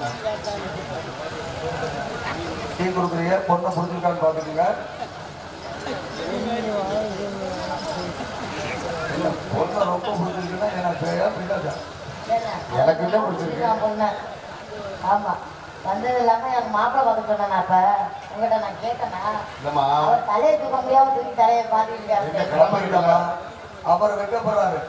Tea கொடுக்குறீங்க பொண்ணை புரிஞ்சுக்கான்னு பார்த்துக்கோங்க இல்ல, பொண்ணை ரொம்ப புரிஞ்சிருக்குன்னா எனக்கு பேயா பிடிக்காதா எனக்கு என்ன பிடிச்சிருக்கு நான் பொண்ணு ஆமா வந்தது இல்லாம என் மாப்பிள்ளை பார்க்க சொன்னேன் அப்ப உங்ககிட்ட நான் கேட்டேனா இல்லம்மா அவர் தலையை தூக்க முடியாம தூக்கி தலையை பார்த்துட்டு எங்க இருக்காரு. கிளம்ப இல்லம்மா, அவர் வைக்கப்படுறாரு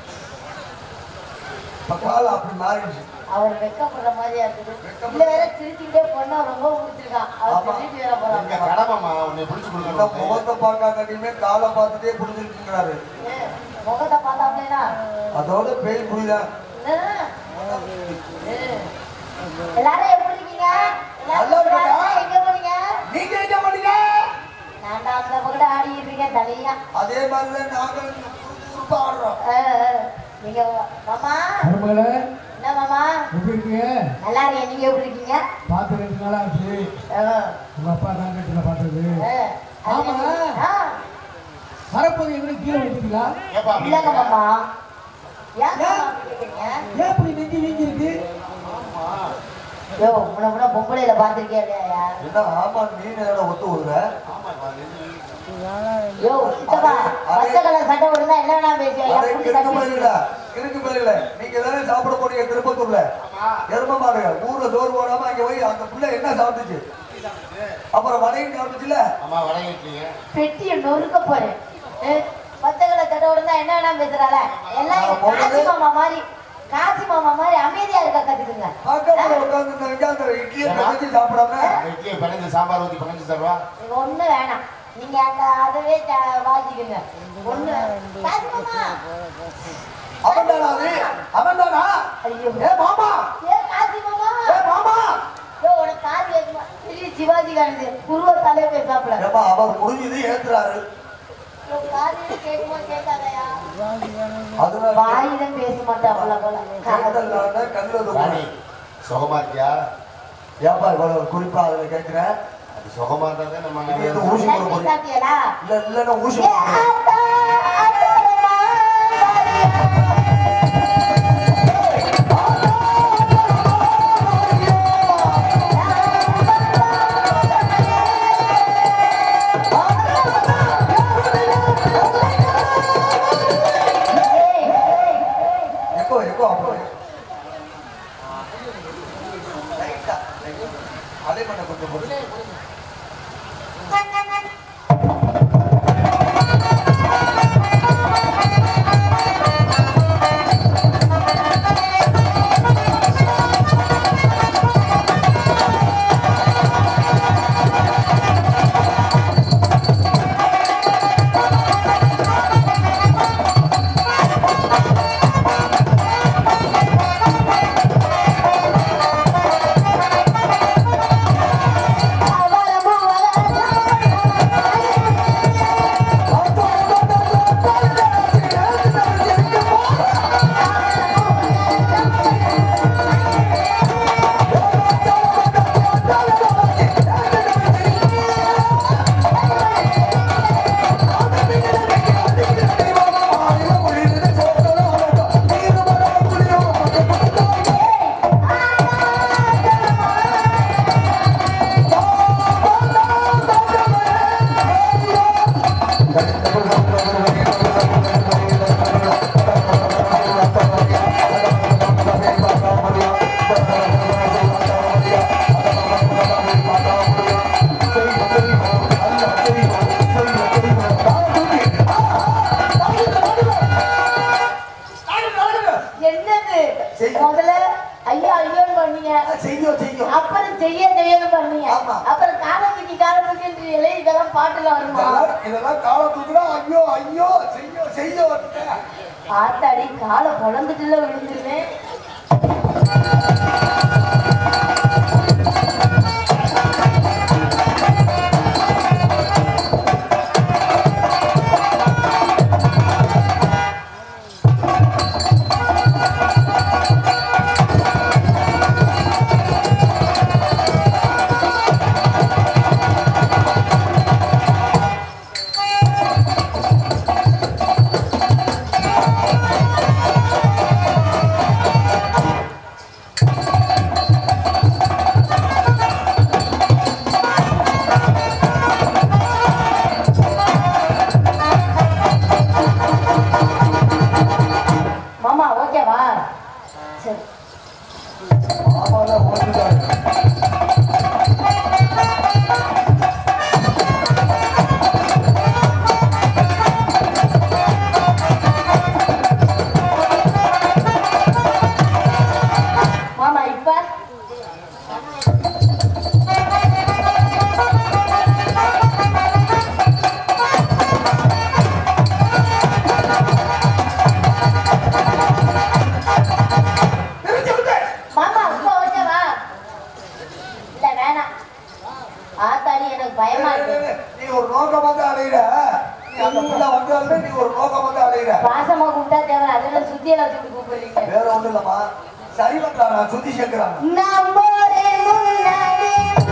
இப்ப காலம் அப்படி மாறிடுச்சு அவர் வெக்கப்படுற மாதிரியா இருக்குது வெக்கப்படுற- இல்ல வேற சிரிச்சுக்கிட்டே பொண்ணை ரொம்ப பிடிச்சிருக்கான் அவர் ஆமா. சொல்லிட்டு வேற எங்க போறாங்க கடமைம்மா உன்னை பிடிச்சு இந்த கொடுக்கணும் முகத்தை பார்க்காதீங்க காலை பார்த்துட்டே புரிஞ்சிருக்குங்கிறாரு ஏ, முகத்தை பார்த்தா அப்படின்னா அதோட பேய் புரியுதா என்ன? ஏ, எல்லாரும் எப்படி இருக்கீங்க எல்லாரும் நல்லா இருக்கேன். எல்லாரும் எங்க போறீங்க நீங்க என்ன பண்ணீங்க நான் தான் அந்த பக்கம் ஆடிட்டு இருக்கேன் தலையா அதே மாதிரிதான் நாங்கள் சுறுசுறுப்பா ஆடுறோம் ஆ, ஆ. நீங்க மாமா மருமகளே என்ன மாமா எப்படி இருக்கீங்க நல்லா இருக்கேன் நீங்க எப்படி இருக்கீங்க பார்த்து ரெண்டு நாளா ஆச்சு ஆ, உங்க அப்பா தான் கட்டில பார்த்தது ஆ. ஆமா. ஆ, வரப்போது எங்களுக்கு கீழே விட்டுங்களா ஏப்பா இல்லைங்க மாமா ஏன் மாமா அப்படி கேக்குறீங்க ஏன் இப்படி நெஞ்சு வீங்கி இருக்கு யோ முன்ன முன்ன பொம்பளையில பாத்திருக்கே இல்லையா என்ன ஆமா நீ நேரம் ஒத்து விடுற ஆமாப்பா நெஞ்சு யோ சித்தப்பா பச்சை கலர் சட்டை விடுந்தா என்ன வேணா பேசுவா அதை எப்படி கிறுக்கு கட்டி பயில கிறுக்கு பயில நீங்க தானே சாப்பிட போறீங்க திருப்பத்தூர்ல எரும மாடுங்க ஊர்ல சோறு போடாம அங்க போய் அந்த புள்ள என்ன சாப்பிட்டுச்சு அப்புறம் வடையும் சாப்பிட்டுச்சுல அம்மா வணங்கிட்டீங்க பெட்டியை நொறுக்க போறேன் ஏ, பச்சை கலர் சட்டை விடுந்தா என்ன வேணா பேசுறாள எல்லாம் நான் போனது- காசி மாமா மாதிரி காசி மாமா மாதிரி அமைதியா இருக்க கத்துக்குங்க பக்கத்துல உட்கார்ந்து இந்த வெங்காயத்துல இட்லியை பிணைச்சு சாப்பிடாம இட்லியை பிணைஞ்சு சாம்பார் ஊற்றி பிணைஞ்சு தருவா இது ஒண்ணு வேணாம் நீங்க அந்த அதவே த- வாங்கிக்கோங்க ஒண்ணு காசி மாமா அவன் தானா அது அவன் தானா ஐயோ ஏ மாமா ஏ காசி மாமா ஏ மாமா யோ உனக்கு காசு கேட்குமா பெரிய சிவாஜி காணுது குருவ தலையை பேசாப்புல ஏப்பா அவர் முடிஞ்சது ஏத்துறாரு யோ காசு கேட்குமா கேட்காதயா அதனால வாயிலும் பேச மாட்டாப்புல போல கேட்டல்லாத கண்ணுல ராணி சுகமா இருக்கியா ஏப்பா இவ்வளவு குறிப்பா அதுல கேட்கிறேன் அது சுகமா இருந்தா தான் நம்ம இது எதுவும் ஊசி போட போறீங்க சாப்பிட்டியலா இல்ல இல்லன்னா ஊசி ஏ போட போறீங்க. ஆத்தா ஆத்தா எக்கோ எக்கோ அப்புறம் லைட்டா, லைட்டா. அதே பண்ண கொஞ்சம் போடு. என்னது செய்யும். முதல்ல ஐயோ ஐயோன்னு பண்ணீங்க செய்யும் செய்யும் அப்புறம் செய்ய செய்யன்னு பண்ணீங்க ஆமா. அப்புறம் காலத்துக்கு காலத்துக்கு இதெல்லாம் பாட்டுல வருமா இதெல்லாம் இதெல்லாம் காலை தூக்குனா ஐயோ ஐயோ செய்யும் செய்யும் பார்த்தாடி காலை பொழந்துட்டுல விழுந்துருவேன் ஏ எனக்கு பயமா இருக்கு நீ ஒரு நோக்கம் வந்து அடையிற நீ அந்த பிள்ளை வந்தாலுமே நீ ஒரு நோக்கம் வந்து அடையிற பாசமா கூப்பிட்டா தேவை அதெல்லாம் சுத்தியெல்லாம் தூக்கி கூப்பிடுறீங்க வேற ஒண்ணும் இல்லம்மா சரி பண்றாங்க சுத்தி சேர்க்கிறாங்க நம்மோரே முன்னாடி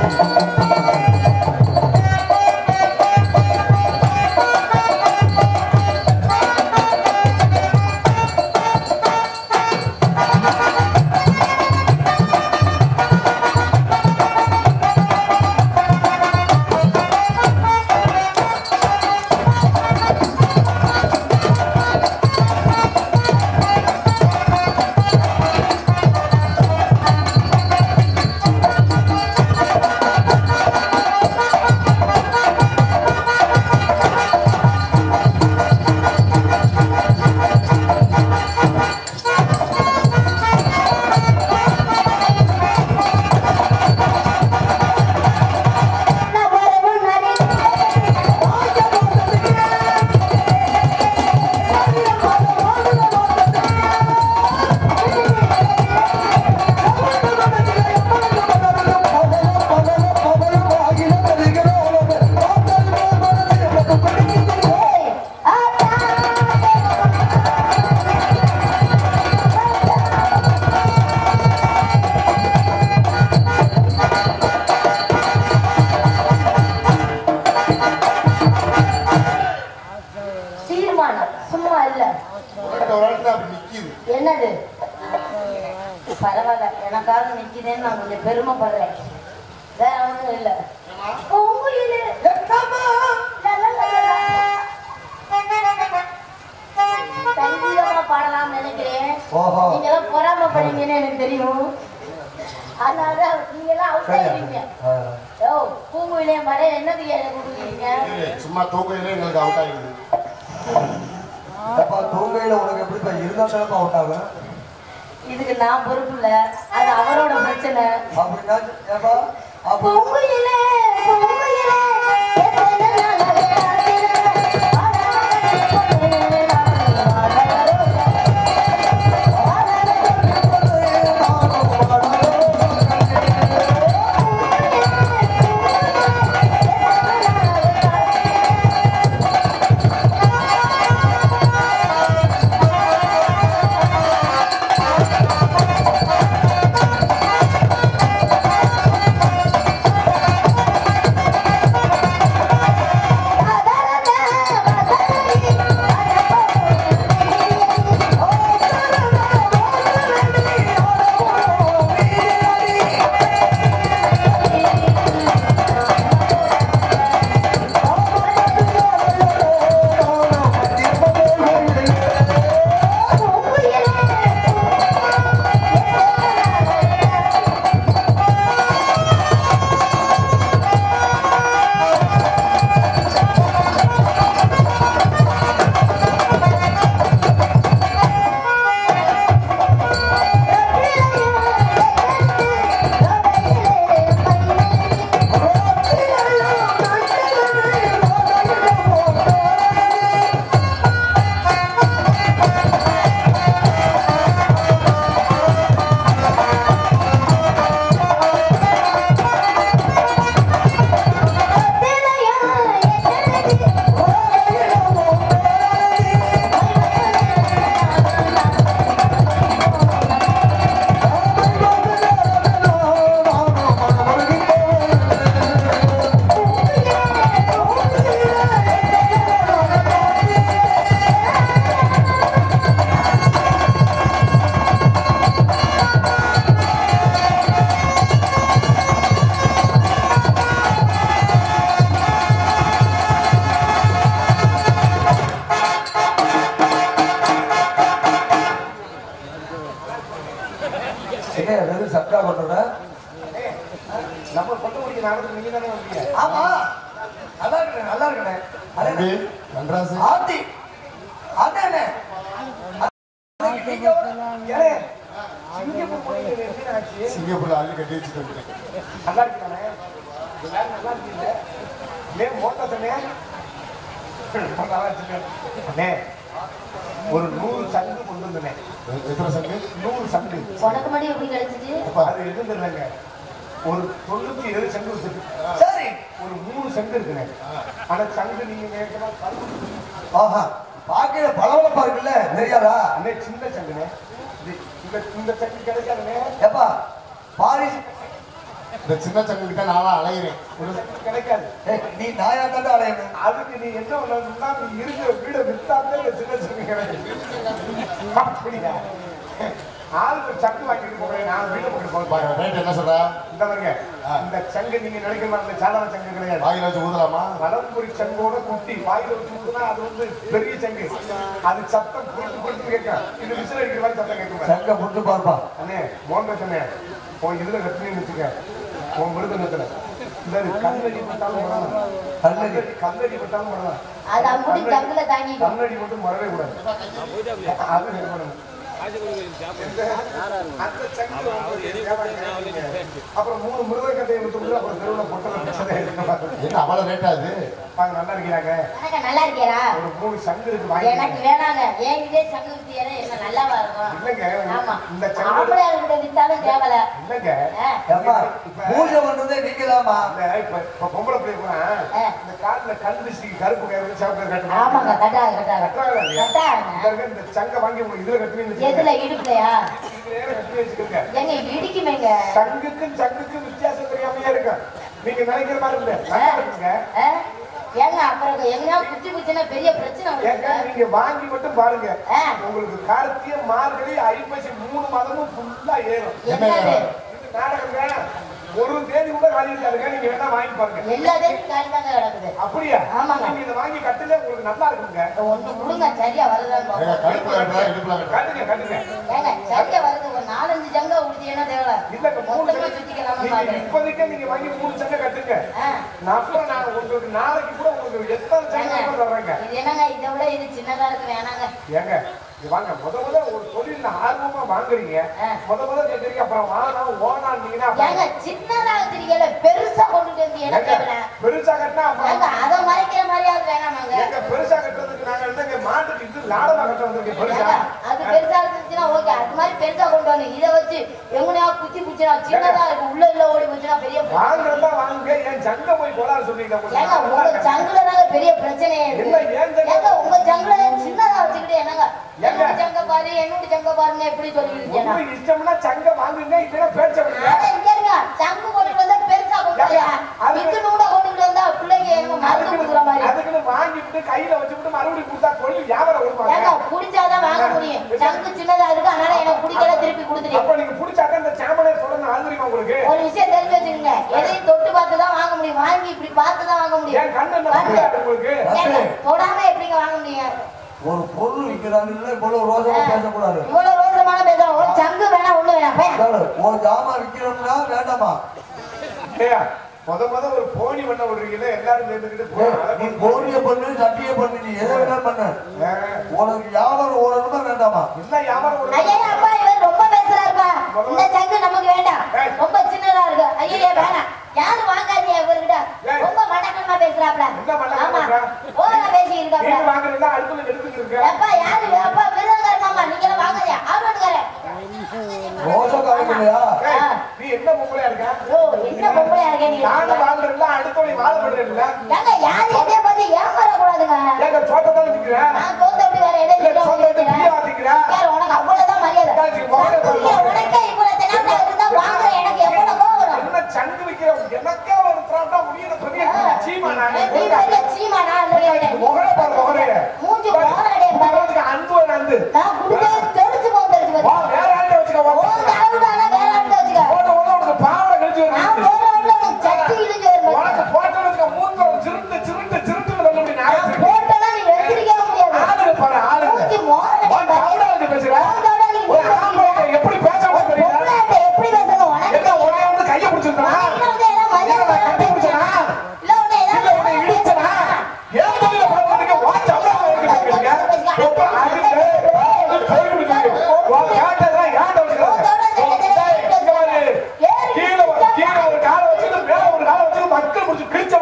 நம்மோரே முன்னாடி தீர்மானம் சும்மா இல்ல உங்கள்கிட்ட ஒரு இடத்துல அப்படி நிக்குது என்னது பரவாயில்ல எனக்காக நிக்குதேன்னு நான் கொஞ்சம் பெருமைப்படுறேன் வேற ஒண்ணும் இல்ல உங்களுது சங்கீதமா பாடலாம்னு நினைக்கிறேன் ஓஹோ. நீங்க எல்லாம் பொறாமப்படுவீங்கன்னு எனக்கு தெரியும் அதனால நீங்க எல்லாம் அவுட் சரியா ஆயிருவீங்க ஓ பூங்குயிலே மழை என்னதுக்கு எனக்கு கொடுக்குறீங்க இல்ல, சும்மா தூக்கையிலே எங்களுக்கு அவுட் ஆகிடுது அப்பா தூங்கையில உனக்கு எப்படி இருந்தா தான் அவுட் ஆகும் இதுக்கு நான் பொறுப்பு இல்ல அது அவரோட பிரச்சனை அப்படின்னா ஏப்பா அப்போ பூங்குயிலே பூங்குயிலே எத்தனை நாள் என்ன வெறும் சப்டா பண்ற நம்ம கொத்தமல்லிக்கு நாடகத்துக்கு நீங்க தானே வந்தீங்க ஆமா நல்லா இருக்கேன் நல்லா இருக்கேன் தம்பி, நன்றாசு ஆத்தி அண்ணே அண்ணே அன்னைக்கு நீங்க ஒரு- ஏலே, சிங்கப்பூர் போனீங்க, எப்படி ஆச்சு? சிங்கப்பூர்ல அள்ளி கட்டி வச்சுட்டு வந்துட்டேன் நல்லா இருக்கானே எல்லாரும் நல்லா இருக்கீங்க ஏன் மோட்டா சொன்னே ரொம்ப நல்லா இருக்கு. அண்ணே ஒரு நூறு சங்கு கொண்டு வந்தேன் எத்தனை சங்கு நூறு சங்கு உனக்கு மட்டும் எப்படி கிடைச்சிச்சு அப்பா அது எதுவும் தெரியலங்க ஒரு தொண்ணூத்தி ஏழு சங்கு வச்சிருக்கு சரி ஒரு மூணு சங்கு இருக்குண்ணே ஆனா சங்கு நீங்க நேரமா கருப்பு ஆஹா பாக்கையில பளபளப்பா இருக்குல்ல தெரியாதா அண்ணே சின்ன சங்குண்ணே இது- இந்த இந்த சங்கு கிடைக்காதுண்ணே எப்பா பாரிஸ் இந்த சின்ன சங்குக்கிட்ட நானும் அலையிறேன் ஒரு சங்கு கிடைக்காது ஏய், நீ நாயா தாண்டா அலையணும் அதுக்கு நீ என்ன பண்ணணும்னா நீ இருக்கிற வீடை வித்தாத்தே இந்த சின்ன சங்கு கிடைக்கும் அப்படியா ஆளுக்கு சங்கு வாங்கிட்டு போகிறேன் நான் வீட்டை போட்டு போகிறேன் ரேட் என்ன சொல்ற இந்த பாருங்க இந்த சங்கு நீங்க நினைக்கிற மாதிரி இந்த சாதாரண சங்கு கிடையாது வாயில வச்சு ஊதலாமா வலம்புரி சங்கோட குட்டி வாயில வச்சு ஊதுனா அது வந்து பெரிய சங்கு அது சத்தம் கொடுத்து கொடுத்து கேட்கும் இது விசில் அடிக்கிற மாதிரி சத்தம் கேட்கும் சங்க புட்டு பார்ப்பா அண்ணே மோன் சொன்னே உன் இதுல கட்டினு வச்சுக்க உன் மிருதங்கத்துல இந்த கல்லடி பட்டாலும் வரலாம் கல்லடி. கல்லடி கல்லடி பட்டாலும் வரலாம் அது அப்படி தங்குல தாங்கிக்கும் கல்லடி மட்டும் வரவே கூடாது அது சரி பண்ணணும். இந்த- அந்த சங்கு வந்து வியாபாரம் அப்புறம் மூணு மிருதங்கத்தை விட்டு அப்புறம் தெருவில் பொட்டலை பிரச்சனை இருக்கு என்ன அவ்வளவு ரேட்டா அது வாங்க நல்லா இருக்கிறாங்க வணக்கம் நல்லா இருக்கியா ஒரு மூணு சங்கு இருக்கு எனக்கு வாங்கி வேணாங்க என்கிட்டே சங்கு வித்தியாரே என்ன நல்லாவா இருக்கும் இல்லைங்க ஆமா இந்த சங்கு ஆம்பளை இருக்கிட்ட வித்தாலும் தேவல இல்லைங்க ஏப்பா பூஜை பண்றதே நீங்கதாம்மா இந்த இப்ப இப்ப பொம்பளை பிள்ளை போனா ஆ. இந்த கால்ல கல் டிஸ்டிக் கருப்பு கயிறு சிவப்பு கயிறு ஆமாங்க கட்டணும் கட்டாது கட்டாது கட்டுறாங்களா இல்லையா? கட்டாதுங்க இந்த இருக்க இந்த சங்க வாங்கி உங்களுக்கு இதுல கட்டுவீங்க எதுல இடுப்புலையா கட்டி வச்சுக்கோங்க எங்க இடிக்குமேங்க சங்குக்கும் சங்குக்கும் வித்தியாசம் தெரியாமையே இருக்கு நீங்க நினைக்கிற மாதிரி இல்ல நல்லா இருக்குங்க ஆ? ஏங்க அப்புறம் எங்கயா குச்சி குச்சினா பெரிய பிரச்சனை ஏங்க வருங்க நீங்க வாங்கி மட்டும் பாருங்க ஆ. உங்களுக்கு கார்த்திகை மார்கழி ஐப்பசி மூணு மாதமும் ஃபுல்லா ஏறும் என்னது இது நாடகங்க ஒரு தேதி கூட காலி இருக்காதுங்க நீங்க வேணா வாங்கி பாருங்க எல்லாத்தையும் காலிதாங்க கிடக்குது அப்படியா ஆமாங்க. நீங்க இதை வாங்கி கட்டுல உங்களுக்கு நல்லா இருக்குங்க ஒண்ணு கொடுங்க சரியா வருதான்னு ஏங்க, பார்ப்போம். கழுத்துல கட்டுறா இடுப்புல கட்டுறா கட்டுங்க கட்டுங்க ஏங்க சரியா வருது ஒரு நாலஞ்சு ஜங்க உடுத்தியன்னா தேவை இல்லங்க மூணு மொத்தமா சங்கு- சுத்திக்கலாமா நீங்க பாக்குறேன் இப்போதைக்கு நீங்க வாங்கி மூணு சங்க கட்டுங்க ஆ. நான் அப்புறம் நான் உங்களுக்கு நாளைக்கு கூட உங்களுக்கு எத்தனை சங்க ஏங்க, கூட தர்றேங்க இது என்னங்க இதை விட இது சின்னதா இருக்கு வேணாங்க ஏங்க இங்க வாங்க முத முத ஒரு தொழில்ல ஆர்வமா வாங்குறீங்க ஆ. முத முத கேக்குறீங்க அப்புறம் வானா ஓனான்னீங்கன்னா ஏங்க சின்னதா வச்சிருக்கீங்கல்ல பெருசா கொண்டுட்டு வந்து என்ன தேவை பெருசா கட்டினா ஏங்க அப்புறம் அதை மறைக்கிற மாதிரியாவது வேணாமாங்க எங்க பெருசா கட்டுறதுக்கு நாங்க என்னங்க மாட்டுக்கு இது லாடமா கட்ட வந்திருக்கேன் பெருசா ஏங்க, அது பெருசா இருந்துச்சுன்னா ஓகே அது மாதிரி பெருசா கொண்டு வந்து இதை வச்சு எங்கனையா குத்தி குச்சினா சின்னதா இருக்கு உள்ள இல்ல ஓடி போச்சுன்னா பெரிய பிரச்சனை. வாங்குறதா வாங்குங்க என் சங்க போய் கோளாறு சொல்றீங்க ஏங்க உங்க சங்குல தாங்க பெரிய பிரச்சனையே என்ன இருக்கு ஏன் சங்கு? ஏங்க உங்க சங்குல சின்னதா வச்சுக்கிட்டு என்னங்க ஏங்க? என்னோட சங்க பாரு என்னோட சங்க பாருன்னு எப்படி சொல்லிருக்கீங்க உங்களுக்கு இஷ்டம்னா சங்க வாங்குங்க இல்லைன்னா பேச்ச விடுங்க அட இங்க இருங்க சங்கு கொண்டுட்டு வந்தா பெருசா கொண்டு வரியா அது- வித்து நூட கொண்டுட்டு வந்தா பிள்ளைங்க என்ன மருந்து கொடுக்குற மாதிரி அதுக்குன்னு வாங்கிட்டு கையில வச்சுட்டு மறுபடியும் கொடுத்தா தொழில் வியாபாரம் ஏங்க கொடுப்பாங்க குடிச்சாதான் வாங்க முடியும் சங்கு சின்னதா இருக்கு அதனால எனக்கு குடிக்கல திருப்பி கொடுத்துருங்க அப்ப நீங்க புடிச்சாக்க இந்த சாமனே சொல்லணும் அது தெரியுமா உங்களுக்கு ஒரு விஷயம் தெரிஞ்சு வச்சுக்கோங்க எதையும் தொட்டு பார்த்து தான் வாங்க முடியும் வாங்கி இப்படி பார்த்து தான் வாங்க முடியும் என் கண்ணு என்ன பார்த்து. புரியாது உங்களுக்கு ஏங்க, தொடாம எப்படிங்க வாங்க முடியும் ஒரு பொருள் விற்கிறாங்கல்ல இவ்வளவு ரோசமா பேசக்கூடாது இவ்வளவு ரோசமான பேசுறோம் ஒரு சங்கு வேணா ஒண்ணு வேணாம் பே. அதாவது, ஒரு ஜாமான் விற்கிறோம்னா வேண்டாமா ஏய்யா, முத முத ஒரு போனி பண்ண விடுறீங்கல்ல எல்லாரும் சேர்ந்துக்கிட்டு ஏய், போய் அதை நீ பண்ணு. கோரிய பண்ணு சட்டியை பண்ணு நீ எதை வேணாலும் பண்ணு ஏங்க, உனக்கு வியாபாரம் ஓடணுமா வேண்டாமா என்ன வியாபாரம் ஐயா விடுறீங்க? அப்பா இவர் ரொம்ப பேசுறாருப்பா இந்த சங்கு நமக்கு வேண்டாம் ஏய். ரொம்ப சின்னதா இருக்கு ஐயா வேணாம் யாரும் வாங்காதீங்க இவர்கிட்ட ஏய். ரொம்ப மடக்கமா பேசுறாப்ல என்ன மடக்கமா ஆமா பேசுறா? ஓவரா பேசி நீங்க இருக்காப்ல வாங்குறீங்களா அடுப்புல எடுத்துக்கிட்டு இருக்க அப்பா யாரு அப்பா மிருதங்கார மாமா நீங்க எல்லாம் வாங்காதீங்க ஆர்வட்டுக்காரன் ரோசம் காமிக்கலையா ஏய், நீ என்ன பொம்பளையா இருக்க ஓ என்ன பொம்பளையா இருக்கே நீங்க நானும் வாங்குறேன்ல அடுத்தவனை வாழ பண்றேன்ல ஏங்க யாரும் இதே பத்தி ஏமாற கூடாதுங்க ஏங்க சோத்தை தான் நிக்கிறேன் நான் தோத்த அப்படி வேற எதை இல்ல சோத்தை எடுத்து பிரியா வாத்திக்கிறேன் யார் உனக்கு அவ்வளவுதான் மரியாதை உட்காந்து முகரை பாரு. சத்துரிய உனக்கே இவ்வளவு தெனாவட்டா இருந்தா வாங்குற எனக்கு எவ்வளவு கோவம் வரும் என்ன சங்கு விக்கிற எனக்கே ஒரு திராண்டா முடியல பெரிய சீமா நான் நீ பெரிய சீமானா இல்லையா? முகரை பாரு முகரை மூஞ்சி முகரடைய பாரு. அன்பு ஒரு அன்பு நான் குடிச்சது தெரிஞ்சு போகும் தெரிஞ்சு வா போச்சு. வேற ஆள்கிட்ட வச்சுக்க வா. உன் அளவுதானா வேற ஆள்கிட்ட வச்சுக்க. போட்ட உடனே உனக்கு பாவாடை கழிச்சு நான் வருது. வேற ஆள்ல உனக்கு சட்டி இழுஞ்சு வரும். உனக்கு போட்டோன்னு வச்சுக்க மூத்தம் சிறுண்டு சிறுண்டு சிறுண்டுன்னு தள்ள முடியும் நான் நான் போட்டேன்னா நீ எடுத்திருக்கவே முடியாது. ஆளுங்க பாரு ஆளுங்க மூஞ்சி முகரடைய உன் பாரு. தமிழாளுக்கு பேசுற உன்னோட நீ ஒரு பேசுறீங்க. ஆம்பளை எப்படி பேசணும் தெரியல பொம்பளைகிட்ட எப்படி பேசணும் உனக்கு என்ன ஒரே வந்து கையை பிடிச்சிருந்தா என்ன வந்து ஏதாவது மரியாதை இல்ல, நான் கட்டி இல்லாம பிடிச்சனா? இல்ல உன்னை இல்ல ஏதாவது உன்னை இடிச்சனா ஏன் தொழில பார்த்துட்டு வா தமிழா வைக்கிறீங்க ரொம்ப அடிச்சு கை பிடிக்கிறீங்க வா கேட்டதெல்லாம் ஏன் கீழே ஒரு கீழே ஒரு காலை வச்சுட்டு மேல ஒரு காலை வச்சுட்டு மக்கள் முடிச்சு கிழிச்ச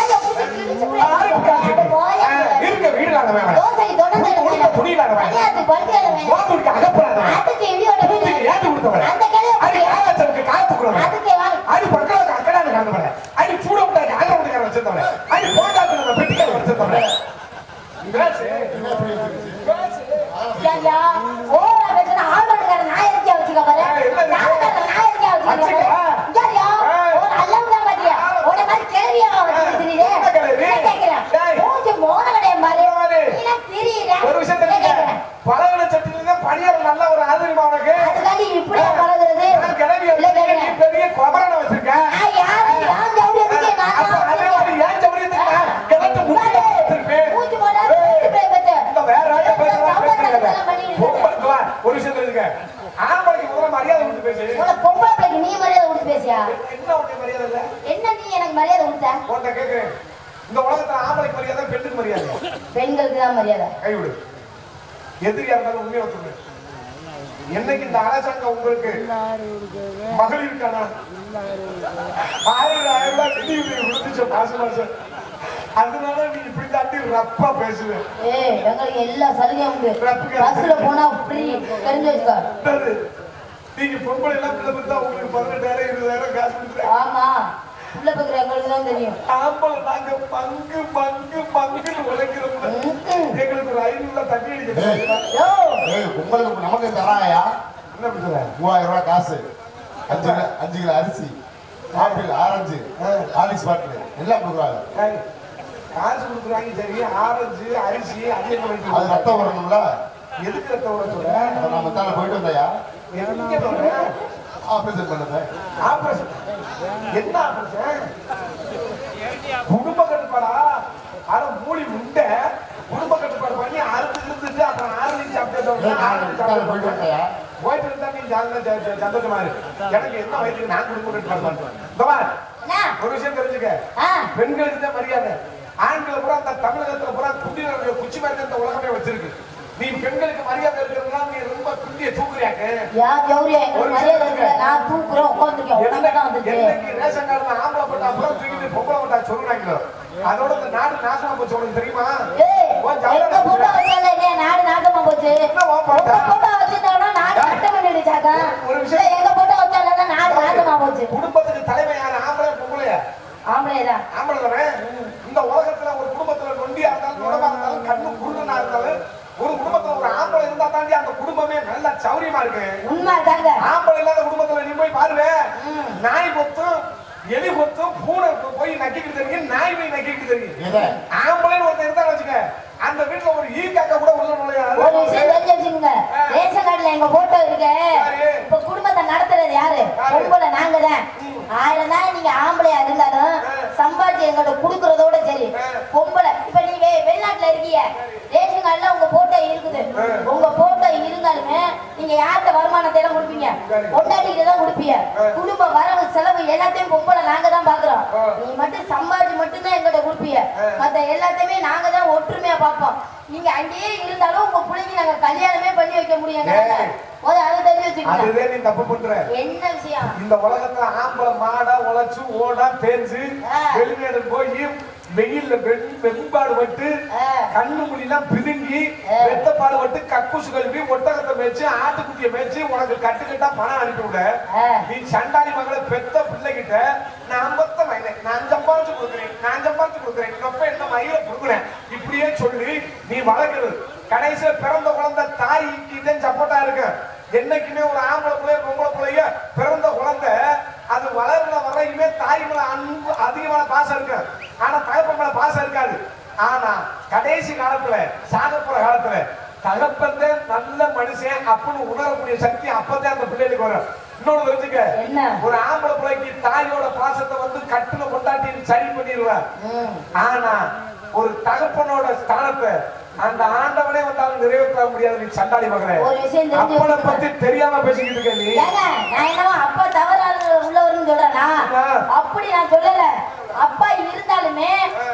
இருக்க வீடு நாங்க வேணாம் தோசை தொடர்ந்து உடுத்த துணியிலாங்க வேணாம் மணியாத்து படுக்கையில வேணும் கோத்துக்கு அகப்படாத அதுக்கு இடியோட பூமிக்கு ஏத்தி கொடுத்தவன் அந்த கிளைய அது யாராச்சும் காத்து கொடுக்கணும் அதுக்கு வாங்க அது பக்கம் தரேன் பேசு என்ன இப்படி வச்சிருச்சு? பேசு ஐயா, ஓவரா பேசுனா ஆழ்வார்க்கார நாயரிக்கா வச்சுக்க பாரு. ஏய், இல்ல, இல்ல. நாயர்கார நாயரிக்கா வச்சுக்க பாரு. வச்சுக்க. இங்க ஐயா, ஏய். ஒரு நல்லவன்தான் பாத்தியா? உன்னை மாதிரி கிழவியா வச்சுக்கிட்டு திரியுது. என்ன கிழவி? என்ன கேக்குறேன்? ஏய். மூஞ்சி மோன கிடையாது பாரு. பாரு. நீலாம் திரியுற. ஒரு விஷயம் என்ன தெரிஞ்சுக்க கேக்குறேன்? பழகின சட்டில பணியாரம் நல்ல ஒரு ஆதரிமா உனக்கு அதுக்காண்டி இப்படியா பழகுறது? நான் கிளம்பி இல்ல வச்சிருக்கேன் நீ கேக்குறேன். பெரிய குமரனை வச்சிருக்கேன் நான் யாரு? நான் ஜவுளியத்துக்கு நான் அப்ப தான் அதே மாதிரி ஏன் சௌரியத்துக்கு நான் கிழட்டு முடி வச்சிருப்பேன் மூஞ்சி மோன மூஞ்சி பேய் பத்து. இந்த வேற ஆட்ட பேசுறா சவுண்டத்தனம் பண்ணிட்டு இருக்க. ஒரு விஷயம் தெரிஞ்சுக்க ஆம்பளைக்கு முதல்ல மரியாதை கொடுத்து பேசு உனக்கு பொம்பளை பிள்ளைக்கு நீ மரியாதை கொடுத்து பேசியா என்ன உனக்கு மரியாதை இல்ல என்ன நீ எனக்கு மரியாதை கொடுத்த உன்கிட்ட கேக்குறேன் இந்த உலகத்துல ஆம்பளைக்கு மரியாதை பெண்ணுக்கு மரியாதை பெண்களுக்கு தான் மரியாதை கைவிடு எதிரியா இருந்தாலும் உண்மையை ஒத்துங்க என்னைக்கு இந்த அரசாங்கம் உங்களுக்கு மகளிருக்கான ஆயிரம் ஆயிரம் ரூபாய் நிதி உதவி கொடுத்துச்சு மாசம் மாசம் அதனால நீ இப்படி தாண்டி ரப்பா பேசுவேன் ஏய் எங்களுக்கு எல்லா சலுகையும் உண்டு பஸ்ல போனா ஃப்ரீ தெரிஞ்சு வச்சுக்கோ என்னது? நீங்க பொம்பளை எல்லாம் பிள்ளை பெத்தா உங்களுக்கு பதினெட்டாயிரம் இருபதாயிரம் காசு கொடுக்குறேன் ஆமா உள்ள பக்கிற எங்களுக்கு தான் தெரியும் ஆம்பளை நாங்க பங்கு பங்கு பங்குன்னு உழைக்கிறோம் ம்ம். எங்களுக்கு ஒரு ஐநூறுல தண்ணி அடிக்க யோ ஏய், உங்களுக்கு நமக்கு தராங்கயா என்ன பேசுற மூவாயிரம் ரூபாய் காசு அஞ்சு கிலோ அஞ்சு கிலோ அரிசி ஆப்பிள் ஆரஞ்சு ஆலிஸ் பாட்டில் எல்லாம் கொடுக்குறாங்க ஏய், காசு கொடுக்குறாங்க சரி ஆரஞ்சு அரிசி அது என்ன அது வைக்க ரத்தம் வரணும்ல எதுக்கு ரத்த வர சொல்ற அதை நம்ம தானே போயிட்டு வந்தாயா எங்க சொல்ற ஆபரேஷன் பண்ணதை ஆபரேஷன் என்ன ஆபரேஷன் குடும்ப கட்டுப்பாடா ஆனா மூடி முண்டை குடும்ப கட்டுப்பாடு பண்ணி அறுத்து இருந்துட்டு அப்புறம் ஆரஞ்சு சாப்பிட்டு ஏன் நான் தானே போயிட்டு வந்தாயா போயிட்டு இருந்தா நீ ஜாலியா ஜ- ஜ- சந்தோஷமா இரு எனக்கு என்ன வயசுக்கு நான் குடும்ப கட்டுப்பாடு பண்றேன் இந்த பாரு, என்ன ஒரு விஷயம் தெரிஞ்சுக்க ஆ பெண்களுக்கு தான் மரியாதை ஆண்களை பூரா அந்த தமிழகத்துல பூரா குண்டிய குச்சி மாதிரி இந்த உலகமே வச்சிருக்கு நீ பெண்களுக்கு மரியாதை இருக்கிறதுனால நீ ரொம்ப குண்டிய தூக்குறியாக்கு யா கௌரியா எங்களுக்கு மரியாதை இருக்குல்ல நான் தூக்குறேன் உட்காந்துருக்கேன் உனக்கு தான் வந்துச்சு என்னைக்கு ரேஷன் கார்டுல ஆம்பளை போட்டா அப்புறம் தூக்கிட்டு பொம்பளை போட்டா சொல்றாங்களோ அதோட இந்த நாடு நாசமா போச்சு உனக்கு தெரியுமா ஏய் உன் ஜவுளி எங்க போட்டோ வச்சால இல்லையா நாடு நாசமா போச்சு என்ன உன் உங்க போட்டா? போட்டோ வச்சிருந்தோம்னா நாடு கட்ட பண்ணிடுச்சாக்கா ஒரு விஷயம். இல்ல, எங்க போட்டோ வச்சால நாடு நாசமா போச்சு குடும்பத்துக்கு தலைமை யாரு ஆம்பளை பொம்பளையா ஆம்பளை தான் ஆம்பளை தானே இந்த உலகத்துல ஒரு குடும்பத்துல நொண்டியா இருந்தாலும் நுடமா இருந்தாலும் கண்ணு குருடனா இருந்தாலும் ஒரு குடும்பத்துல ஒரு ஆம்பளை இருந்தா தாண்டி அந்த குடும்பமே நல்லா சௌரியமா இருக்கு உண்மை தாங்க ஆம்பளை இல்லாத குடும்பத்துல நீ போய் பாருவே நாய் கொத்தும் எலி கொத்தும் பூனை போய் நக்கிக்கிட்டு தெரியும் நாய் போய் நக்கிக்கிட்டு தெரியும் எதை ஆம்பளைன்னு ஒருத்தன் இருந்தா வச்சுக்க அந்த வீட்டுல ஒரு ஈ காக்கா கூட உள்ள ஒரு நுழையாது விஷயம் தெரிஞ்சு வச்சுக்கோங்க ரேஷன் கார்டுல எங்க போட்டோ இருக்கு யாரு? இப்ப குடும்பத்தை நடத்துறது யாரு யாரு? பொம்பளை நாங்க தான் ஆயிரம் தான் நீங்க ஆம்பளையா இருந்தாலும் சம்பாதிச்சு எங்கள்ட்ட குடுக்கறதோட சரி பொம்பளை இப்ப நீங்க வெளிநாட்டுல இருக்கீங்க ரேஷன் கார்டுல உங்க போட்டோ இருக்குது உங்க போட்டோ இருந்தாலுமே நீங்க யார்கிட்ட வருமானத்தை எல்லாம் கொடுப்பீங்க கொண்டாடிட்டு தான் கொடுப்பீங்க குடும்ப வரவு செலவு எல்லாத்தையும் பொம்பளை நாங்க தான் பாக்குறோம் நீ மட்டும் சம்பாதிச்சு மட்டும்தான் எங்கள்ட்ட கொடுப்பீங்க மத்த எல்லாத்தையுமே நாங்க தான் ஒற்றுமையா பார்ப்போம் நீங்க அங்கேயே இருந்தாலும் உங்க பிள்ளைங்க நாங்க கல்யாணமே பண்ணி வைக்க முடியுங்க ஏய். முதல்ல அதை தெரிஞ்சு வச்சுக்கோங்க அதுவே நீ தப்பு பண்ற என்ன விஷயம் இந்த உலகத்துல ஆம்பளை மாடா உழைச்சு ஓடா தேஞ்சு ஆ. வெளிநாடு போய் வெயில்ல வெண் வெண்பாடு பட்டு ஆ. கண்ணு முடியெல்லாம் பிதுங்கி ஆ. வெத்தப்பாடு பட்டு கக்கூசு கழுவி ஒட்டகத்தை மேய்ச்சு ஆட்டுக்குட்டியை மேய்ச்சு உனக்கு கட்டுக்கட்டா பணம் அனுப்பி விட ஆ. நீ சண்டாளி மகளை பெத்த பிள்ளைகிட்ட நான் பத்த மகனே நான் சம்பாதிச்சு கொடுக்குறேன் நான் சம்பாதிச்சு கொடுக்குறேன் இன்னொப்ப என்ன மயில கொடுக்குறேன் இப்படியே சொல்லி நீ வளர்க்கிறது கடைசியில பிறந்த குழந்தை தாய்க்கு தான் சப்போர்ட்டா இருக்கு என்னைக்குமே ஒரு ஆம்பளை பிள்ளைய பொம்பளை பிள்ளைய பிறந்த குழந்தை அது வளர்ற வரையுமே தாய் மேல அன்பு அதிகமான பாசம் இருக்கு ஆனா தகப்பன் மேல பாசம் இருக்காது ஆனா கடைசி காலத்துல சாக போற காலத்துல தகப்பன் தான் நல்ல மனுஷன் அப்படின்னு உணரக்கூடிய சக்தி அப்பதான் அந்த பிள்ளைகளுக்கு வரும் இன்னொன்னு தெரிஞ்சுக்க என்ன? ஒரு ஆம்பளை பிள்ளைக்கு தாயோட பாசத்தை வந்து கட்டுல கொண்டாட்டி சரி பண்ணிடுவேன் ம். ஆனா ஒரு தகப்பனோட ஸ்தானத்தை அந்த ஆண்டவனே வந்தாலும் நிறைவேற்ற முடியாது நீ சண்டாளி மகனே ஒரு விஷயம் தெரிஞ்சு அப்பனை வச்சுக்கோ. பத்தி தெரியாம பேசிக்கிட்டு இருக்க நீ ஏங்க, நான் என்னவோ அப்பா தவறான உள்ளவர்னு சொல்றேனா ஆ. அப்படி நான் சொல்லல அப்பா இருந்தாலுமே